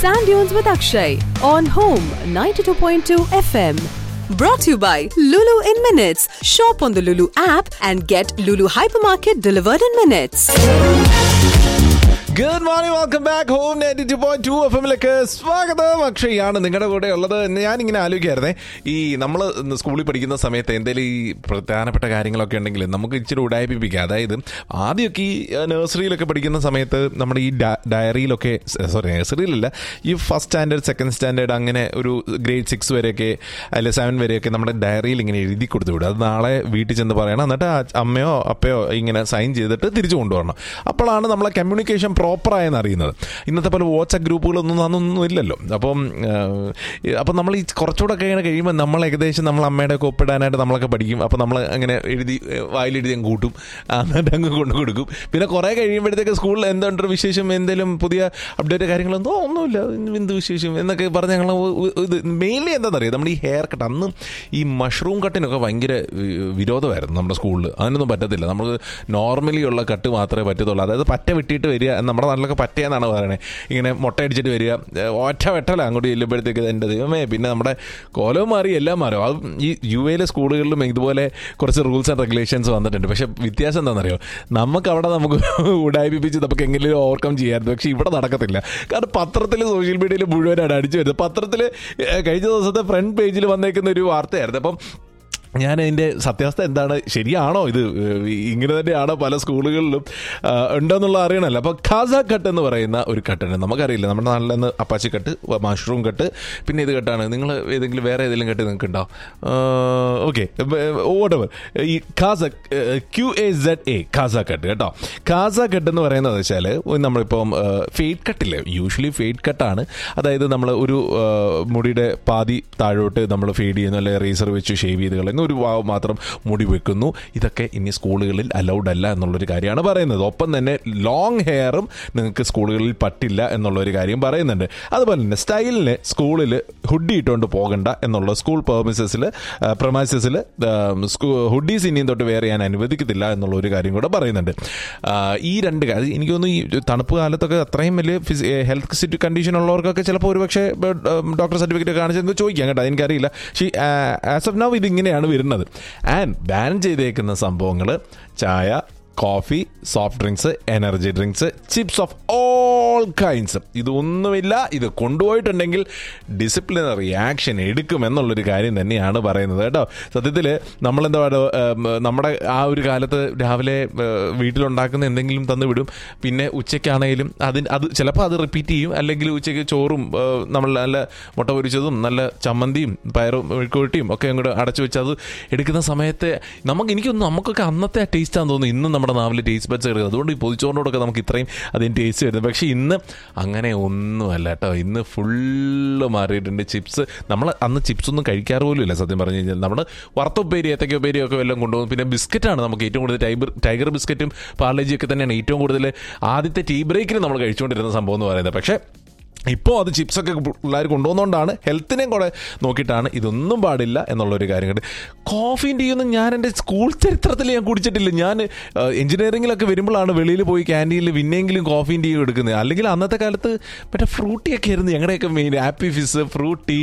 Sand Dunes with Akshay on Home 92.2 FM. Brought to you by Lulu in Minutes. Shop on the Lulu app and get Lulu Hypermarket delivered in minutes. Good morning welcome back home ninety two point two F എമ്മിലേക്ക് സ്വാഗതം അക്ഷയാണ് നിങ്ങളുടെ കൂടെ ഉള്ളത് ഞാനിങ്ങനെ ആലോചിക്കായിരുന്നേ ഈ നമ്മൾ സ്കൂളിൽ പഠിക്കുന്ന സമയത്ത് എന്തെങ്കിലും ഈ പ്രധാനപ്പെട്ട കാര്യങ്ങളൊക്കെ ഉണ്ടെങ്കിൽ നമുക്ക് ഇച്ചിരി ഉടായിപ്പിക്കാം അതായത് ആദ്യമൊക്കെ ഈ നഴ്സറിയിലൊക്കെ പഠിക്കുന്ന സമയത്ത് നമ്മുടെ ഈ ഡ- ഡയറിയിലൊക്കെ സോറി നഴ്സറിയിലല്ല ഈ ഫസ്റ്റ് സ്റ്റാൻഡേർഡ് സെക്കൻഡ് സ്റ്റാൻഡേർഡ് അങ്ങനെ ഒരു ഗ്രേഡ് സിക്സ് വരെയൊക്കെ അല്ലെ സെവൻ വരെയൊക്കെ നമ്മുടെ ഡയറിയിൽ ഇങ്ങനെ എഴുതി കൊടുത്തു വിടും അത് നാളെ വീട്ടിൽ ചെന്ന് പറയണം എന്നിട്ട് ആ അമ്മയോ അപ്പയോ ഇങ്ങനെ സൈൻ ചെയ്തിട്ട് തിരിച്ചു കൊണ്ടുവരണം അപ്പോഴാണ് നമ്മളെ കമ്മ്യൂണിക്കേഷൻ പ്രോപ്പറായെന്ന് അറിയുന്നത് ഇന്നത്തെ പോലെ വാട്സപ്പ് ഗ്രൂപ്പുകളൊന്നും അതൊന്നും ഇല്ലല്ലോ അപ്പം ആഹ്, അപ്പം നമ്മൾ ഈ കുറച്ചുകൂടെ കഴിയണ കഴിയുമ്പോൾ നമ്മൾ ഏകദേശം നമ്മൾ അമ്മയുടെ ഒക്കെ ഒപ്പിടാനായിട്ട് നമ്മളൊക്കെ പഠിക്കും അപ്പം നമ്മൾ അങ്ങനെ എഴുതി ഏഹ്, വായിലെഴുതി അങ്ങ് കൂട്ടും എന്നിട്ട് അങ്ങ് കൊണ്ടു കൊടുക്കും പിന്നെ കുറേ കഴിയുമ്പോഴത്തേക്ക് സ്കൂളിൽ എന്തുണ്ട് വിശേഷം എന്തെങ്കിലും പുതിയ അപ്ഡേറ്റ് കാര്യങ്ങളൊന്നും ഒന്നുമില്ല എന്ത് വിശേഷം എന്നൊക്കെ പറഞ്ഞ് ഞങ്ങൾ ഇത് മെയിൻലി എന്താണെന്നറിയാം നമ്മുടെ ഈ ഹെയർ കട്ട് അന്ന് ഈ മഷ്റൂം കട്ടിനൊക്കെ ഭയങ്കര ഏഹ്, വിരോധമായിരുന്നു നമ്മുടെ സ്കൂളിൽ അതിനൊന്നും പറ്റത്തില്ല നമുക്ക് നോർമലി ഉള്ള കട്ട് മാത്രമേ പറ്റത്തുള്ളൂ അതായത് പറ്റ വെട്ടിയിട്ട് വരിക നമ്മുടെ നാട്ടിലൊക്കെ പറ്റയെന്നാണ് പറയണേ ഇങ്ങനെ മുട്ട അടിച്ചിട്ട് വരിക ഏഹ്, ഒറ്റ വെട്ടല അങ്ങോട്ട് ചെല്ലുമ്പോഴത്തേക്ക് എൻ്റെ ദൈവമേ പിന്നെ നമ്മുടെ കോലവും മാറി എല്ലാം മാറും അത് ഈ യു എയിലെ സ്കൂളുകളിലും ഇതുപോലെ കുറച്ച് റൂൾസ് ആൻഡ് റെഗുലേഷൻസ് വന്നിട്ടുണ്ട് പക്ഷേ വ്യത്യാസം എന്താണെന്നറിയോ നമുക്ക് അവിടെ നമുക്ക് ഉടായിപ്പിച്ച് നമുക്ക് എങ്ങനെയും ഓവർകം ചെയ്യാമായിരുന്നു പക്ഷേ ഇവിടെ നടക്കത്തില്ല കാരണം പത്രത്തിൽ സോഷ്യൽ മീഡിയയിൽ മുഴുവനാണ് അടിച്ചു വരുന്നത് പത്രത്തിൽ കഴിഞ്ഞ ദിവസത്തെ ഫ്രണ്ട് പേജിൽ വന്നേക്കുന്ന ഒരു വാർത്തയായിരുന്നു അപ്പം ഞാൻ അതിൻ്റെ സത്യാവസ്ഥ എന്താണ് ശരിയാണോ ഇത് ഏഹ്, ഇങ്ങനെ തന്നെയാണോ പല സ്കൂളുകളിലും ആഹ്, ഉണ്ടോന്നുള്ള അറിയണമല്ലോ അപ്പോൾ ഖാസ കട്ട് എന്ന് പറയുന്ന ഒരു കട്ടുണ്ട് നമുക്കറിയില്ല നമ്മുടെ നാട്ടിൽ നിന്ന് അപ്പാച്ചി കട്ട് മഷ്റൂം കട്ട് പിന്നെ ഇത് കട്ടാണ് നിങ്ങൾ ഏതെങ്കിലും വേറെ ഏതെങ്കിലും കട്ട് നിങ്ങൾക്ക് ഉണ്ടോ ഓക്കെ ഓടവർ ഈ ഖാസ Q A Z A cut കട്ട് കേട്ടോ ഖാസ കട്ട് എന്ന് പറയുന്നത് വെച്ചാൽ നമ്മളിപ്പം ഫെയ്ഡ് കട്ടില്ലേ യൂഷ്വലി ഫെയ്ഡ് കട്ടാണ് അതായത് നമ്മൾ ഒരു ആഹ്, മുടിയുടെ പാതി താഴോട്ട് നമ്മൾ ഫീഡ് ചെയ്യുന്നു അല്ലെങ്കിൽ റേസർ വെച്ച് ഷേവ് ചെയ്ത് കളയുന്നു ഒരു വാവ് മാത്രം മുടി വെക്കുന്നു ഇതൊക്കെ ഇനി സ്കൂളുകളിൽ അലൗഡ് അല്ല എന്നുള്ളൊരു കാര്യമാണ് പറയുന്നത് ഒപ്പം തന്നെ ലോങ് ഹെയറും നിങ്ങൾക്ക് സ്കൂളുകളിൽ പറ്റില്ല എന്നുള്ളൊരു കാര്യം പറയുന്നുണ്ട് അതുപോലെ തന്നെ സ്റ്റൈലിന് സ്കൂളിൽ ഹുഡി ഇട്ടുകൊണ്ട് പോകണ്ട എന്നുള്ള സ്കൂൾ പെർമിസസിൽ പ്രൊമൈസസിൽ ഹുഡീസ് ഇനിയും തൊട്ട് വേറെ ഞാൻ അനുവദിക്കത്തില്ല എന്നുള്ള ഒരു കാര്യം കൂടെ പറയുന്നുണ്ട് ആ, ഈ രണ്ട് കാര്യം എനിക്ക് തോന്നുന്നു ഈ തണുപ്പ് കാലത്തൊക്കെ അത്രയും വലിയ ഹെൽത്ത് സിറ്റ് കണ്ടീഷൻ ഉള്ളവർക്കൊക്കെ ചിലപ്പോൾ ഒരു പക്ഷേ ഡോക്ടർ സർട്ടിഫിക്കറ്റ് കാണിച്ചെന്ന് ചോദിക്കാം കേട്ടോ എനിക്കറിയില്ല പക്ഷേ ആസ് ഓഫ് നൗ ഇത് ഇങ്ങനെയാണ് വരുന്നത് ആൻഡ് ബാൻ ചെയ്തേക്കുന്ന സംഭവങ്ങൾ ചായ coffee soft drinks energy drinks chips of all kinds ഇതൊന്നുമില്ല ഇത് കൊണ്ടുപോയിട്ടുണ്ടെങ്കിൽ ഡിസിപ്ലിനറി ആക്ഷൻ എടുക്കും എന്നുള്ളൊരു കാര്യം തന്നെയാണ് പറയുന്നത് കേട്ടോ സത്യത്തിൽ നമ്മളെന്താ പറയുക ഉം, നമ്മുടെ ആ ഒരു കാലത്ത് രാവിലെ ഏഹ്, വീട്ടിലുണ്ടാക്കുന്ന എന്തെങ്കിലും തന്നു വിടും പിന്നെ ഉച്ചയ്ക്കാണെങ്കിലും അതിന് അത് ചിലപ്പോൾ അത് റിപ്പീറ്റ് ചെയ്യും അല്ലെങ്കിൽ ഉച്ചയ്ക്ക് ചോറും ഏഹ്, നമ്മൾ നല്ല മുട്ട പൊരിച്ചതും നല്ല ചമ്മന്തിയും പയറും മെഴുക്കുവരട്ടിയും ഒക്കെ അങ്ങോട്ട് അടച്ചു വെച്ച് അത് എടുക്കുന്ന സമയത്ത് നമുക്ക് എനിക്കൊന്നും നമുക്കൊക്കെ അന്നത്തെ ആ ടേസ്റ്റാന്ന് തോന്നുന്നു ഇന്നും നമ്മുടെ നാവിൽ ടേസ്റ്റ് ബഡ്സ് എടുക്കുന്നത് അതുകൊണ്ട് ഈ പൊതിച്ചോറിനോടൊക്കെ നമുക്ക് ഇത്രയും അതിന് ടേസ്റ്റ് വരുന്നത് പക്ഷേ ഇന്ന് അങ്ങനെ ഒന്നുമല്ല കേട്ടോ ഇന്ന് ഫുള്ള് മാറിയിട്ടുണ്ട് ചിപ്സ് നമ്മൾ അന്ന് ചിപ്സ് ഒന്നും കഴിക്കാറ് പോലും ഇല്ല സത്യം പറഞ്ഞു കഴിഞ്ഞാൽ നമ്മൾ വറുത്തുപ്പേരി ഏത്തക്ക ഉപ്പേരി ഒക്കെ എല്ലാം കൊണ്ടുപോകും പിന്നെ ബിസ്ക്കറ്റാണ് നമുക്ക് ഏറ്റവും കൂടുതൽ ടൈബർ ടൈഗർ ബിസ്ക്കറ്റും പാർലേജിയൊക്കെ തന്നെയാണ് ഏറ്റവും കൂടുതൽ ആദ്യത്തെ ടീ ബ്രേക്കിന് നമ്മൾ കഴിച്ചുകൊണ്ടിരുന്ന സംഭവം എന്ന് പറയുന്നത് പക്ഷേ ഇപ്പോൾ അത് ചിപ്സൊക്കെ പിള്ളേർ കൊണ്ടുവന്നുകൊണ്ടാണ് ഹെൽത്തിനെയും കൂടെ നോക്കിയിട്ടാണ് ഇതൊന്നും പാടില്ല എന്നുള്ളൊരു കാര്യം കണ്ട് കോഫിയും ടീയൊന്നും ഞാൻ എൻ്റെ സ്കൂൾ ചരിത്രത്തിൽ ഞാൻ കുടിച്ചിട്ടില്ല ഞാൻ എഞ്ചിനീയറിങ്ങിലൊക്കെ വരുമ്പോഴാണ് വെളിയിൽ പോയി ക്യാൻറ്റീനിൽ പിന്നെയെങ്കിലും കോഫിയും ടീയും എടുക്കുന്നത് അല്ലെങ്കിൽ അന്നത്തെ കാലത്ത് മറ്റേ ഫ്രൂട്ടിയൊക്കെ ആയിരുന്നു ഞങ്ങളുടെയൊക്കെ മെയിൻ ആപ്പി ഫിസ് ഫ്രൂട്ടി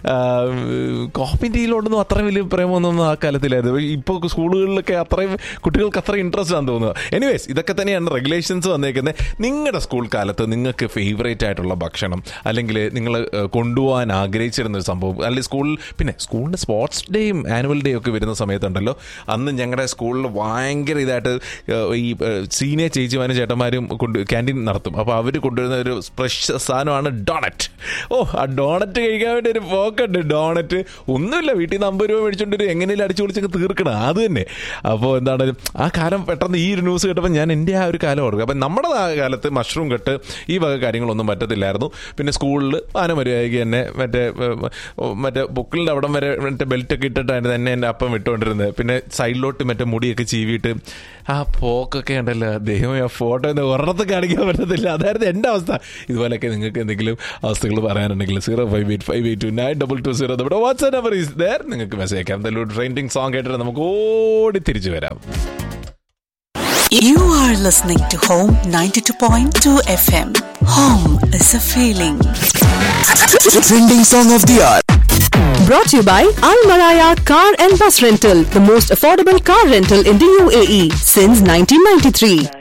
കോഫിയും ടീയിലോട്ടൊന്നും അത്ര വലിയ പ്രേമമൊന്നും ആ കാലത്തിലായിരുന്നു ഇപ്പോൾ സ്കൂളുകളിലൊക്കെ അത്രയും കുട്ടികൾക്ക് അത്ര ഇൻട്രസ്റ്റ് ആണെന്ന് തോന്നുന്നത് എനിവേസ് ഇതൊക്കെ തന്നെയാണ് റെഗുലേഷൻസ് വന്നേക്കുന്നത് നിങ്ങളുടെ സ്കൂൾ കാലത്ത് നിങ്ങൾക്ക് ഫേവറേറ്റ് ആയിട്ടുള്ള ഭക്ഷണം അല്ലെങ്കിൽ നിങ്ങൾ കൊണ്ടുപോകാൻ ആഗ്രഹിച്ചിരുന്ന ഒരു സംഭവം അല്ലെങ്കിൽ സ്കൂളിൽ പിന്നെ സ്കൂളിൻ്റെ സ്പോർട്സ് ഡേയും ആനുവൽ ഡേ ഒക്കെ വരുന്ന സമയത്തുണ്ടല്ലോ അന്ന് ഞങ്ങളുടെ സ്കൂളിൽ ഭയങ്കര ഇതായിട്ട് ഏഹ്, ഈ സീനിയർ ചേച്ചിമാരും ചേട്ടന്മാരും കൊണ്ട് ക്യാൻറ്റീൻ നടത്തും അപ്പോൾ അവർ കൊണ്ടുവരുന്ന ഒരു സ്പെഷ്യൽ സാധനമാണ് ഡോണറ്റ് ഓ ആ ഡോണറ്റ് കഴിക്കാൻ വേണ്ടി ഒരു പോക്കുണ്ട് ഡോണറ്റ് ഒന്നുമില്ല വീട്ടിൽ നിന്ന് അമ്പത് രൂപ മേടിച്ചോണ്ട് ഒരു എങ്ങനെയും അടിച്ചു പൊളിച്ചൊക്കെ തീർക്കണം അത് തന്നെ അപ്പോൾ എന്താണ് ആ കാലം പെട്ടെന്ന് ഈ ഒരു ന്യൂസ് കേട്ടപ്പോൾ ഞാൻ എൻ്റെ ആ ഒരു കാലം ഓർക്കുക അപ്പം നമ്മുടെ ആ കാലത്ത് മഷ്റൂം കെട്ട് ഈ വക കാര്യങ്ങളൊന്നും പറ്റത്തില്ലായിരുന്നു പിന്നെ സ്കൂളിൽ ആനമര്യാദയ്ക്ക് തന്നെ മറ്റേ ഏഹ്, മറ്റേ ബുക്കിലിൻ്റെ അവിടം വരെ മറ്റേ ബെൽറ്റൊക്കെ ഇട്ടിട്ടായിരുന്നു തന്നെ എൻ്റെ അപ്പം വിട്ടുകൊണ്ടിരുന്നത് പിന്നെ സൈഡിലോട്ട് മറ്റേ മുടിയൊക്കെ ചീവിയിട്ട് ആ പോക്കൊക്കെ ഉണ്ടല്ലോ ദൈവമേ ആ ഫോട്ടോ ഒന്നും ഒരിടത്ത് കാണിക്കാൻ പറ്റത്തില്ല അതായിരുന്നു എൻ്റെ അവസ്ഥ ഇതുപോലെയൊക്കെ നിങ്ങൾക്ക് എന്തെങ്കിലും അവസ്ഥകൾ പറയാനുണ്ടെങ്കിൽ zero five eight five eight two nine double two zero നമ്മുടെ വാട്സ്ആപ്പ് നമ്പർ ഈസ് ദർ നിങ്ങൾക്ക് മെസ്സേജ് അയക്കാം ട്രെൻഡിങ് സോങ് കേട്ടിട്ട് നമുക്ക് ഓടി തിരിച്ചു വരാം You are listening to Home 92.2 FM. Home is a feeling. Trending song of the hour. Brought to you by Al Maraya Car and Bus Rental, the most affordable car rental in the UAE since 1993.